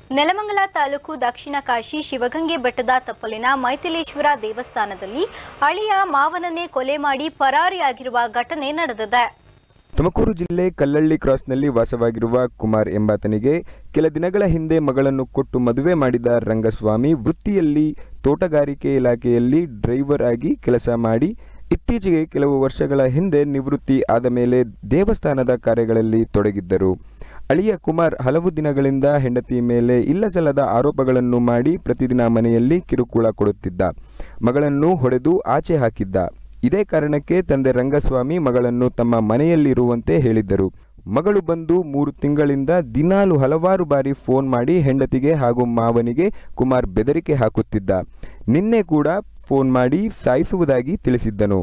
ನೆಲಮಂಗಲ ತಾಲೂಕು ದಕ್ಷಿಣ ಕಾಶಿ ಶಿವಗಂಗೆ ಬೆಟ್ಟದ ತಪ್ಪಲಿನ ಮೈಥಿಲೇಶ್ವರ ದೇವಸ್ಥಾನದಲ್ಲಿ ಅಳಿಯ ಮಾವನನ್ನೇ ಕೊಲೆ ಮಾಡಿ ಪರಾರಿಯಾಗಿರುವ ಘಟನೆ ನಡೆದಿದೆ ತುಮಕೂರು ಜಿಲ್ಲೆ ಕಲ್ಲಳ್ಳಿ ಕ್ರಾಸ್ನಲ್ಲಿ ವಾಸವಾಗಿರುವ ಕುಮಾರ್ ಎಂಬಾತನಿಗೆ ಕೆಲ ದಿನಗಳ ಹಿಂದೆ ಮಗಳನ್ನು ಕೊಟ್ಟು ಮದುವೆ ಮಾಡಿದ ರಂಗಸ್ವಾಮಿ ವೃತ್ತಿಯಲ್ಲಿ ತೋಟಗಾರಿಕೆ ಇಲಾಖೆಯಲ್ಲಿ ಡ್ರೈವರ್ ಆಗಿ ಕೆಲಸ ಮಾಡಿ ಇತ್ತೀಚೆಗೆ ಕೆಲವು ವರ್ಷಗಳ ಹಿಂದೆ ನಿವೃತ್ತಿ ಆದ ಮೇಲೆ ದೇವಸ್ಥಾನದ ಕಾರ್ಯಗಳಲ್ಲಿ ತೊಡಗಿದ್ದರು ಅಳಿಯ ಕುಮಾರ್ ಹಲವು ದಿನಗಳಿಂದ ಹೆಂಡತಿ ಮೇಲೆ ಇಲ್ಲಸಲ್ಲದ ಆರೋಪಗಳನ್ನು ಮಾಡಿ ಪ್ರತಿದಿನ ಮನೆಯಲ್ಲಿ ಕಿರುಕುಳ ಕೊಡುತ್ತಿದ್ದ ಮಗಳನ್ನು ಹೊಡೆದು ಆಚೆ ಹಾಕಿದ್ದ ಇದೇ ಕಾರಣಕ್ಕೆ ತಂದೆ ರಂಗಸ್ವಾಮಿ ಮಗಳನ್ನು ತಮ್ಮ ಮನೆಯಲ್ಲಿರುವಂತೆ ಹೇಳಿದ್ದರು ಮಗಳು ಬಂದು ಮೂರು ತಿಂಗಳಿಂದ ದಿನಾಲು ಹಲವಾರು ಬಾರಿ ಫೋನ್ ಮಾಡಿ ಹೆಂಡತಿಗೆ ಹಾಗೂ ಮಾವನಿಗೆ ಕುಮಾರ್ ಬೆದರಿಕೆ ಹಾಕುತ್ತಿದ್ದ ನಿನ್ನೆ ಕೂಡ ಫೋನ್ ಮಾಡಿ ಸಾಯಿಸುವುದಾಗಿ ತಿಳಿಸಿದ್ದನು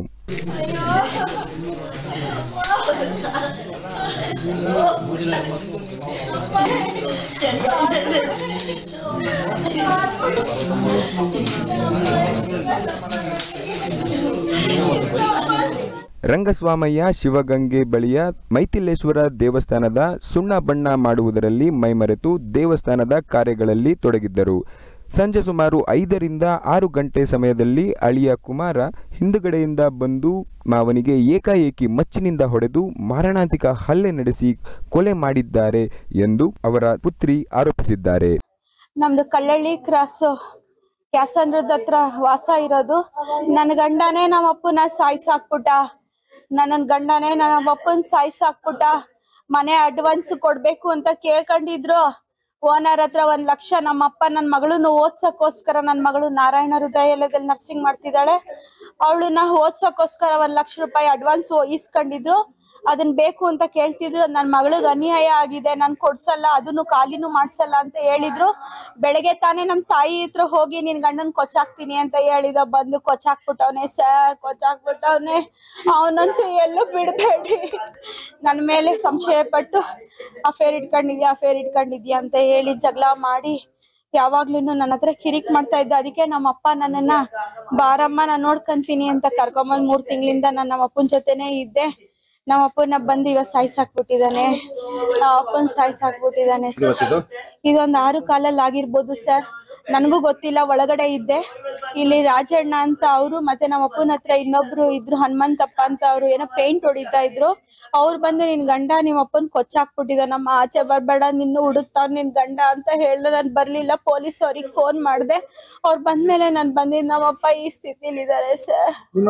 ರಂಗಸ್ವಾಮಯ್ಯ ಶಿವಗಂಗೆ ಬಳಿಯ ಮೈಥಿಲೇಶ್ವರ ದೇವಸ್ಥಾನದ ಸುಣ್ಣ ಬಣ್ಣ ಮಾಡುವುದರಲ್ಲಿ ಮೈಮರೆತು ದೇವಸ್ಥಾನದ ಕಾರ್ಯಗಳಲ್ಲಿ ತೊಡಗಿದ್ದರು ಸಂಜೆ ಸುಮಾರು ಐದರಿಂದ ಆರು ಗಂಟೆ ಸಮಯದಲ್ಲಿ ಅಳಿಯ ಕುಮಾರ ಹಿಂದುಗಡೆಯಿಂದ ಬಂದು ಮಾವನಿಗೆ ಏಕಾಏಕಿ ಮಚ್ಚಿನಿಂದ ಹೊಡೆದು ಮಾರಣಾಂತಿಕ ಹಲ್ಲೆ ನಡೆಸಿ ಕೊಲೆ ಮಾಡಿದ್ದಾರೆ ಎಂದು ಅವರ ಪುತ್ರಿ ಆರೋಪಿಸಿದ್ದಾರೆ ನಮ್ದು ಕಳ್ಳಳ್ಳಿ ಕ್ರಾಸ್ ಕ್ಯಾಸಂದ್ರದ ಹತ್ರ ವಾಸ ಇರೋದು ನನ್ನ ಗಂಡನೇ ನಮ್ಮ ಅಪ್ಪನ ಸಾಯ್ಸಾಕ್ಬಿಟ್ಟ ನನ್ನ ಗಂಡನೇ ನನ್ನ ಅಪ್ಪನ ಸಾಯ್ಸಾಕ್ಬಿಟ್ಟ ಮನೆ ಅಡ್ವಾನ್ಸ್ ಕೊಡ್ಬೇಕು ಅಂತ ಕೇಳ್ಕೊಂಡಿದ್ರು ಓನರ್ ಹತ್ರ ಒಂದ್ ಲಕ್ಷ ನಮ್ಮ ಅಪ್ಪ ನನ್ನ ಮಗಳನ್ನ ಓದ್ಸಕ್ಕೋಸ್ಕರ ನನ್ನ ಮಗಳು ನಾರಾಯಣ ಹೃದಯಾಲಯದಲ್ಲಿ ನರ್ಸಿಂಗ್ ಮಾಡ್ತಿದ್ದಾಳೆ ಅವಳನ್ನ ಓದ್ಸಕ್ಕೋಸ್ಕರ ಒಂದ್ ಲಕ್ಷ ರೂಪಾಯಿ ಅಡ್ವಾನ್ಸ್ ಇಸ್ಕೊಂಡಿದ್ರು ಅದನ್ನ ಬೇಕು ಅಂತ ಕೇಳ್ತಿದ್ರು ನನ್ನ ಮಗಳಿಗೆ ಅನ್ಯಾಯ ಆಗಿದೆ ನಾನ್ ಕೊಡ್ಸಲ್ಲ ಅದನ್ನು ಖಾಲಿನೂ ಮಾಡ್ಸಲ್ಲ ಅಂತ ಹೇಳಿದ್ರು ಬೆಳಗ್ಗೆ ತಾನೇ ನಮ್ ತಾಯಿ ಹತ್ರ ಹೋಗಿ ನಿನ್ ಗಂಡನ್ ಕೊಚ್ಚಾಕ್ತೀನಿ ಅಂತ ಹೇಳಿದ ಬಂದು ಕೊಚ್ಚಾಕ್ಬಿಟ್ಟವ್ನೆ ಸರ್ ಕೊಚ್ಚಾಕ್ಬಿಟ್ಟವ್ನೆ ಅವನಂತೂ ಎಲ್ಲೂ ಬಿಡ್ಬೇಡಿ ನನ್ ಮೇಲೆ ಸಂಶಯ ಪಟ್ಟು ಅಫೇರ್ ಇಟ್ಕೊಂಡಿದ್ಯಾ ಅಫೇರ್ ಇಟ್ಕೊಂಡಿದ್ಯಾ ಅಂತ ಹೇಳಿ ಜಗಳ ಮಾಡಿ ಯಾವಾಗ್ಲೂ ನನ್ನ ಹತ್ರ ಕಿರಿಕ್ ಮಾಡ್ತಾ ಇದ್ದ ಅದಕ್ಕೆ ನಮ್ಮ ಅಪ್ಪ ನನ್ನನ್ನ ಬಾರಮ್ಮ ನಾನ್ ನೋಡ್ಕಂತೀನಿ ಅಂತ ಕರ್ಕೊಂಬಂದ್ ಮೂರ್ ತಿಂಗಳಿಂದ ನಾನು ನಮ್ಮ ಅಪ್ಪನ ಜೊತೆನೆ ಇದ್ದೆ ನಮ್ಮ ಅಪ್ಪನ ಬಂದು ಇವಾಗ ಸಾಯ್ಸಾಕ್ಬಿಟ್ಟಿದ್ದಾನೆ ನಮ್ಮ ಅಪ್ಪನ್ ಸಾಯ್ಸಾಕ್ಬಿಟ್ಟಿದ್ದಾನೆ ಸರ್ ಇದೊಂದ್ ಆರು ಕಾಲಲ್ಲಿ ಆಗಿರ್ಬೋದು ಸರ್ ನನಗೂ ಗೊತ್ತಿಲ್ಲ ಒಳಗಡೆ ಇದ್ದೆ ಇಲ್ಲಿ ರಾಜಣ್ಣ ಅಂತ ಅವರು ಮತ್ತೆ ನಮ್ಮ ಅಪ್ಪನ ಹತ್ರ ಇನ್ನೊಬ್ರು ಇದ್ರು ಹನುಮಂತಪ್ಪ ಅಂತ ಅವ್ರು ಏನೋ ಪೇಂಟ್ ಹೊಡಿತಾ ಇದ್ರು ಅವ್ರು ಬಂದು ನಿನ್ ಗಂಡ ನಿಮ್ಮ ಅಪ್ಪನ್ ಕೊಚ್ಚಾಕ್ಬಿಟ್ಟಿದ ನಮ್ಮ ಆಚೆ ಬರ್ಬೇಡ ನಿನ್ನ ಹುಡುಕ್ತಾವ್ ನಿನ್ ಗಂಡ ಅಂತ ಹೇಳ್ದೆ ನಾನ್ ಬರ್ಲಿಲ್ಲ ಪೊಲೀಸ್ ಅವ್ರಿಗೆ ಫೋನ್ ಮಾಡ್ದೆ ಅವ್ರು ಬಂದ್ಮೇಲೆ ನಾನ್ ಬಂದಿದ್ ನಮ್ಮಪ್ಪ ಈ ಸ್ಥಿತಿಲಿ ಇದಾರೆ ಸರ್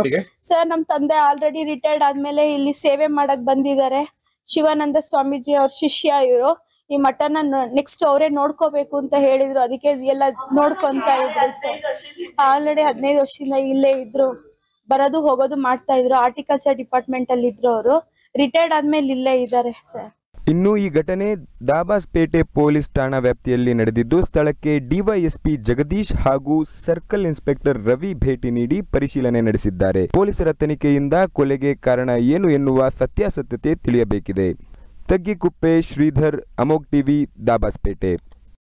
ಸರ್ ನಮ್ ತಂದೆ ಆಲ್ರೆಡಿ ರಿಟೈರ್ಡ್ ಆದ್ಮೇಲೆ ಇಲ್ಲಿ ಸೇವೆ ಮಾಡಕ್ ಬಂದಿದ್ದಾರೆ ಶಿವಾನಂದ ಸ್ವಾಮೀಜಿ ಅವ್ರ ಶಿಷ್ಯ ಇವರು ಈ ಮಠನ ನೆಕ್ಸ್ಟ್ ಅವರೇ ನೋಡ್ಕೋಬೇಕು ಅಂತ ಹೇಳಿದ್ರು ಅದಕ್ಕೆ ಎಲ್ಲ ನೋಡ್ಕೊಂತ ಇದ್ರು ಸರ್ ಆಲ್ರೆಡಿ ಹದಿನೈದು ವರ್ಷದಿಂದ ಇಲ್ಲೇ ಇದ್ರು ಬರೋದು ಹೋಗೋದು ಮಾಡ್ತಾ ಇದ್ರು ಆರ್ಟಿಕಲ್ಚರ್ ಡಿಪಾರ್ಟ್ಮೆಂಟ್ ಅಲ್ಲಿ ಇದ್ರು ಅವರು ರಿಟೈರ್ಡ್ ಆದ್ಮೇಲೆ ಇಲ್ಲೇ ಇದ್ದಾರೆ ಸರ್ ಇನ್ನು ಈ ಘಟನೆ ದಾಬಾಸ್ಪೇಟೆ ಪೊಲೀಸ್ ಠಾಣಾ ವ್ಯಾಪ್ತಿಯಲ್ಲಿ ನಡೆದಿದ್ದು ಸ್ಥಳಕ್ಕೆ ಡಿವೈಎಸ್ಪಿ ಜಗದೀಶ್ ಹಾಗೂ ಸರ್ಕಲ್ ಇನ್ಸ್ಪೆಕ್ಟರ್ ರವಿ ಭೇಟಿ ನೀಡಿ ಪರಿಶೀಲನೆ ನಡೆಸಿದ್ದಾರೆ ಪೊಲೀಸರ ತನಿಖೆಯಿಂದ ಕೊಲೆಗೆ ಕಾರಣ ಏನು ಎನ್ನುವ ಸತ್ಯಾಸತ್ಯತೆ ತಿಳಿಯಬೇಕಿದೆ ತಗ್ಗಿಕುಪ್ಪೆ ಶ್ರೀಧರ್ ಅಮೋಗ್ ಟಿವಿ ದಾಬಾಸ್ಪೇಟೆ